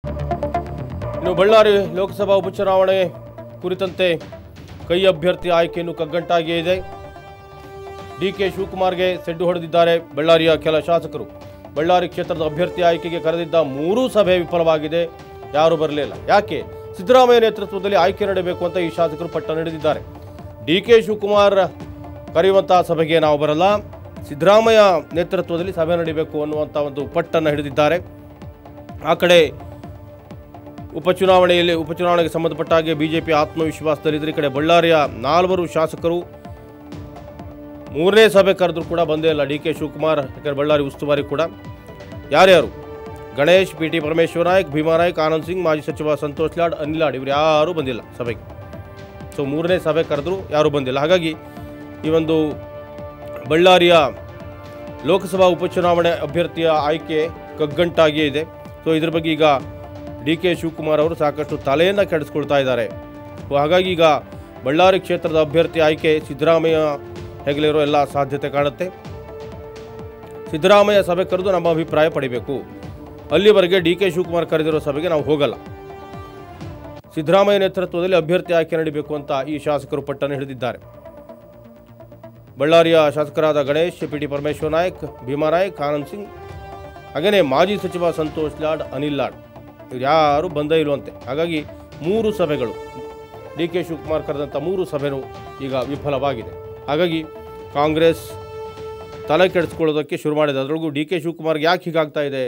ಇನ್ನು ಬಳ್ಳಾರಿ ಲೋಕಸಭಾ ಉಪಚುನಾವಣೆ ಕುರಿತಂತೆ ಕೈ ಅಭ್ಯರ್ಥಿ ಆಯ್ಕೆಯನ್ನು ಕಗ್ಗಂಟಾಗಿಯೇ ಇದೆ ಡಿ ಕೆ ಶಿವಕುಮಾರ್ಗೆ ಸೆಡ್ಡು ಹೊಡೆದಿದ್ದಾರೆ ಬಳ್ಳಾರಿಯ ಕೆಲ ಶಾಸಕರು ಬಳ್ಳಾರಿ ಕ್ಷೇತ್ರದ ಅಭ್ಯರ್ಥಿ ಆಯ್ಕೆಗೆ ಕರೆದಿದ್ದ ಮೂರೂ ಸಭೆ ವಿಫಲವಾಗಿದೆ ಯಾರೂ ಬರಲಿಲ್ಲ ಯಾಕೆ ಸಿದ್ದರಾಮಯ್ಯ ನೇತೃತ್ವದಲ್ಲಿ ಆಯ್ಕೆ ನಡೆಯಬೇಕು ಅಂತ ಈ ಶಾಸಕರು ಪಟ್ಟ ನಡೆದಿದ್ದಾರೆ ಡಿ ಕೆ ಶಿವಕುಮಾರ್ ಕರೆಯುವಂತಹ ಸಭೆಗೆ ನಾವು ಬರಲ್ಲ ಸಿದ್ದರಾಮಯ್ಯ ನೇತೃತ್ವದಲ್ಲಿ ಸಭೆ ನಡೀಬೇಕು ಅನ್ನುವಂಥ ಒಂದು ಪಟ್ಟನ್ನು ಹಿಡಿದಿದ್ದಾರೆ ಆ ಕಡೆ ಉಪಚುನಾವಣೆಯಲ್ಲಿ ಉಪಚುನಾವಣೆಗೆ ಸಂಬಂಧಪಟ್ಟ ಹಾಗೆ ಬಿಜೆಪಿ ಆತ್ಮವಿಶ್ವಾಸದಲ್ಲಿದ್ದರೆ ಈ ಕಡೆ ಬಳ್ಳಾರಿಯ ನಾಲ್ವರು ಶಾಸಕರು ಮೂರನೇ ಸಭೆ ಕರೆದ್ರು ಕೂಡ ಬಂದೇ ಇಲ್ಲ ಡಿ ಕೆ ಶಿವಕುಮಾರ್ ಯಾಕಂದ್ರೆ ಬಳ್ಳಾರಿ ಉಸ್ತುವಾರಿ ಕೂಡ ಯಾರ್ಯಾರು ಗಣೇಶ್ ಪಿ ಟಿ ಪರಮೇಶ್ವರ ನಾಯಕ್ ಭೀಮಾ ನಾಯಕ್ ಆನಂದ್ ಸಿಂಗ್ ಮಾಜಿ ಸಚಿವ ಸಂತೋಷ್ ಲಾಡ್ ಅನಿಲ್ ಲಾಡ್ ಇವರು ಯಾರೂ ಬಂದಿಲ್ಲ ಸಭೆಗೆ ಸೊ ಮೂರನೇ ಸಭೆ ಕರೆದ್ರು ಯಾರೂ ಬಂದಿಲ್ಲ ಹಾಗಾಗಿ ಈ ಒಂದು ಬಳ್ಳಾರಿಯ ಲೋಕಸಭಾ ಉಪಚುನಾವಣೆ ಅಭ್ಯರ್ಥಿಯ ಆಯ್ಕೆ ಕಗ್ಗಂಟಾಗಿಯೇ ಇದೆ ಸೊ ಇದ್ರ ಬಗ್ಗೆ ಈಗ ಡಿ ಕೆ ಶಿವಕುಮಾರ್ ಅವರು ಸಾಕಷ್ಟು ತಲೆಯನ್ನು ಕೆಡಿಸ್ಕೊಳ್ತಾ ಇದ್ದಾರೆ ಸೊ ಹಾಗಾಗಿ ಈಗ ಬಳ್ಳಾರಿ ಕ್ಷೇತ್ರದ ಅಭ್ಯರ್ಥಿ ಆಯ್ಕೆ ಸಿದ್ದರಾಮಯ್ಯ ಹೆಗಲಿರೋ ಎಲ್ಲ ಸಾಧ್ಯತೆ ಕಾಣುತ್ತೆ ಸಿದ್ದರಾಮಯ್ಯ ಸಭೆ ಕರೆದು ನಮ್ಮ ಅಭಿಪ್ರಾಯ ಪಡಿಬೇಕು ಅಲ್ಲಿವರೆಗೆ ಡಿ ಕೆ ಶಿವಕುಮಾರ್ ಕರೆದಿರೋ ಸಭೆಗೆ ನಾವು ಹೋಗಲ್ಲ ಸಿದ್ದರಾಮಯ್ಯ ನೇತೃತ್ವದಲ್ಲಿ ಅಭ್ಯರ್ಥಿ ಆಯ್ಕೆ ನಡೀಬೇಕು ಅಂತ ಈ ಶಾಸಕರು ಪಟ್ಟನ್ನು ಹಿಡಿದಿದ್ದಾರೆ ಬಳ್ಳಾರಿಯ ಶಾಸಕರಾದ ಗಣೇಶ್ ಪಿ ಟಿ ಪರಮೇಶ್ವರ ನಾಯಕ್ ಭೀಮಾ ನಾಯಕ್ ಆನಂದ್ ಸಿಂಗ್ ಹಾಗೆಯೇ ಮಾಜಿ ಸಚಿವ ಸಂತೋಷ್ ಲಾಡ್ ಅನಿಲ್ ಲಾಡ್ ಇವ್ರು ಯಾರು ಬಂದೇ ಇರುವಂತೆ ಹಾಗಾಗಿ ಮೂರು ಸಭೆಗಳು ಡಿ ಕೆ ಶಿವಕುಮಾರ್ ಕರೆದಂಥ ಮೂರು ಸಭೆನೂ ಈಗ ವಿಫಲವಾಗಿದೆ ಹಾಗಾಗಿ ಕಾಂಗ್ರೆಸ್ ತಲೆ ಕೆಡಿಸ್ಕೊಳ್ಳೋದಕ್ಕೆ ಶುರು ಮಾಡಿದೆ ಅದರೊಳಗೂ ಡಿ ಕೆ ಶಿವಕುಮಾರ್ಗೆ ಯಾಕೆ ಹೀಗಾಗ್ತಾ ಇದೆ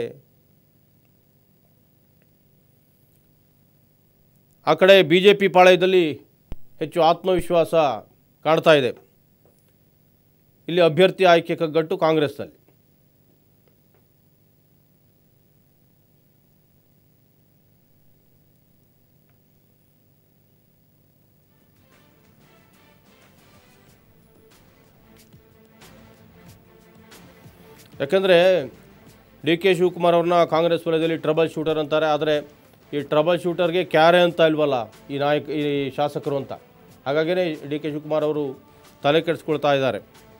ಆ ಕಡೆ ಬಿ ಜೆ ಪಿ ಪಾಳಯದಲ್ಲಿ ಹೆಚ್ಚು ಆತ್ಮವಿಶ್ವಾಸ ಕಾಣ್ತಾ ಇದೆ ಇಲ್ಲಿ ಅಭ್ಯರ್ಥಿ ಆಯ್ಕೆ ಕಗ್ಗಟ್ಟು ಕಾಂಗ್ರೆಸ್ನಲ್ಲಿ ಯಾಕಂದರೆ ಡಿ ಕೆ ಶಿವಕುಮಾರ್ ಅವ್ರನ್ನ ಕಾಂಗ್ರೆಸ್ ವಲಯದಲ್ಲಿ ಟ್ರಬಲ್ ಶೂಟರ್ ಅಂತಾರೆ ಆದರೆ ಈ ಟ್ರಬಲ್ ಶೂಟರ್ಗೆ ಕ್ಯಾರೆ ಅಂತ ಇಲ್ವಲ್ಲ ಈ ನಾಯಕ ಈ ಶಾಸಕರು ಅಂತ ಹಾಗಾಗಿಯೇ ಡಿ ಕೆ ಶಿವಕುಮಾರ್ ಅವರು ತಲೆ ಕೆಡಿಸ್ಕೊಳ್ತಾ ಇದ್ದಾರೆ